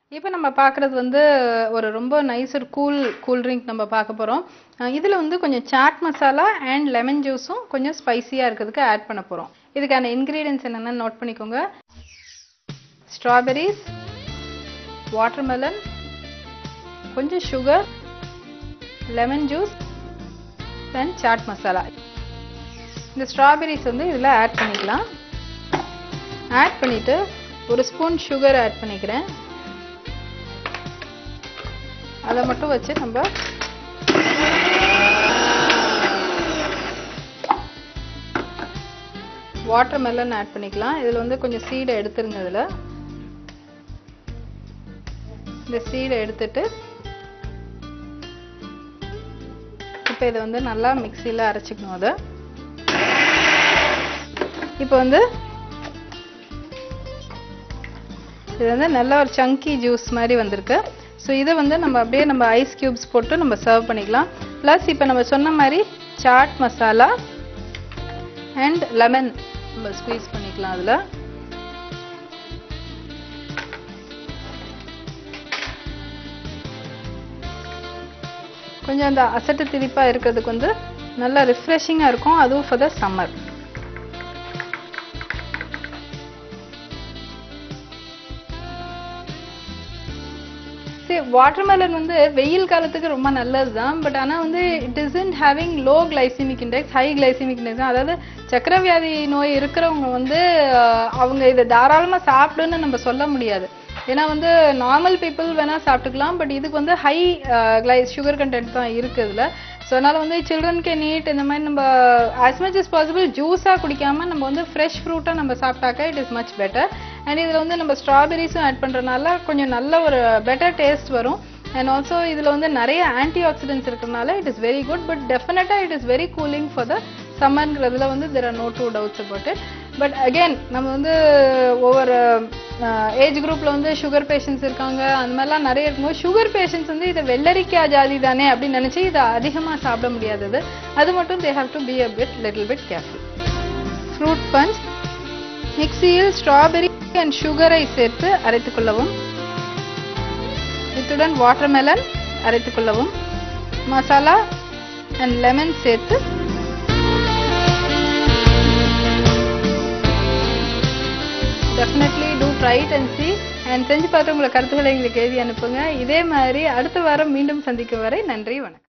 இப்போ நம்ம பார்க்குறது வந்து ஒரு ரொம்ப நைஸ் ஒரு கூல் கூல் ட்ரிங்க் நம்ம பார்க்க போகிறோம் இதில் வந்து கொஞ்சம் சாட் மசாலா அண்ட் லெமன் ஜூஸும் கொஞ்சம் ஸ்பைசியாக இருக்கிறதுக்கு ஆட் பண்ண போகிறோம் இதுக்கான இன்க்ரீடியன்ஸ் என்னென்னு நோட் பண்ணிக்கோங்க ஸ்ட்ராபெரிஸ் வாட்டர்மெலன் கொஞ்சம் sugar lemon juice then chaat masala இந்த ஸ்ட்ராபெரிஸ் வந்து இதில் ஆட் பண்ணிக்கலாம் ஆட் பண்ணிவிட்டு ஒரு ஸ்பூன் சுகர் ஆட் பண்ணிக்கிறேன் அதை மட்டும் வச்சு நம்ம வாட்டர் மெலன் ஆட் பண்ணிக்கலாம் இதில் வந்து கொஞ்சம் சீடை எடுத்துருங்க இதில் இந்த சீடை எடுத்துட்டு இப்போ இதை வந்து நல்லா மிக்சியில் அரைச்சிக்கணும் அதை இப்போ வந்து இது வந்து நல்ல ஒரு சங்கி ஜூஸ் மாதிரி வந்திருக்கு ஸோ இதை வந்து நம்ம அப்படியே நம்ம ஐஸ் க்யூப்ஸ் போட்டு நம்ம சர்வ் பண்ணிக்கலாம் ப்ளஸ் இப்போ நம்ம சொன்ன மாதிரி சாட் மசாலா அண்ட் லெமன் நம்ம ஸ்குவீஸ் பண்ணிக்கலாம் அதில் கொஞ்சம் அந்த அசட்டு திரிப்பாக இருக்கிறதுக்கு வந்து நல்லா ரிஃப்ரெஷிங்காக இருக்கும் அதுவும் ஃபார் த சம்மர் சரி வாட்டர்மெலன் வந்து வெயில் காலத்துக்கு ரொம்ப நல்லது தான் பட் ஆனால் வந்து it isn't having low glycemic index high glycemic index அதாவது சக்கரை வியாதி நோய் இருக்கிறவங்க வந்து அஹ், அவங்க இதை தாராளமாக சாப்பிடுன்னு நம்ம சொல்ல முடியாது ஏன்னா வந்து நார்மல் பீப்புள் வேணால் சாப்பிட்டுக்கலாம் பட் இதுக்கு வந்து ஹை கிளை சுகர் கண்டென்ட் தான் இருக்குது இதில் ஸோ அதனால் வந்து சில்ட்ரன் கே நீட் இந்த மாதிரி நம்ம ஆஸ் மச் இஸ் பாசிபிள் ஜூஸாக குடிக்காம நம்ம வந்து ஃப்ரெஷ் ஃப்ரூட்டாக நம்ம சாப்பிட்டாக்க it is much better and இதில் வந்து நம்ம ஸ்ட்ராபெரிஸும் ஆட் பண்ணுறதுனால கொஞ்சம் நல்ல ஒரு பெட்டர் டேஸ்ட் வரும் அண்ட் ஆல்சோ இதில் வந்து நிறைய ஆன்டி ஆக்சிடென்ட்ஸ் இருக்கிறதுனால it is very good but டெஃபினட்டாக it is very cooling for the சம்மர்ங்கிறதுல வந்து there are no two doubts about it but again நம்ம வந்து ஒவ்வொரு ஏஜ் குரூப்பில் வந்து சுகர் பேஷண்ட்ஸ் இருக்காங்க அந்த மாதிரிலாம் நிறைய இருக்கும்போது சுகர் பேஷண்ட்ஸ் வந்து இதை வெள்ளரிக்காய் ஜாதி தானே அப்படின்னு நினச்சி இதை அதிகமாக சாப்பிட முடியாதது அது மட்டும் they have to be a bit little bit careful fruit punch மிக்சியில் ஸ்ட்ராபெரி அண்ட் சுகரை சேர்த்து அரைத்துக் கொள்ளவும் இத்துடன் வாட்டர்மெலன் அரைத்துக் கொள்ளவும் மசாலா அண்ட் லெமன் சேர்த்து definitely do try it and see and செஞ்சு பார்த்து உங்களை கருத்துக்களை எங்களுக்கு எழுதி அனுப்புங்க இதே மாதிரி அடுத்த வாரம் மீண்டும் சந்திக்கும் வரை நன்றி வணக்கம்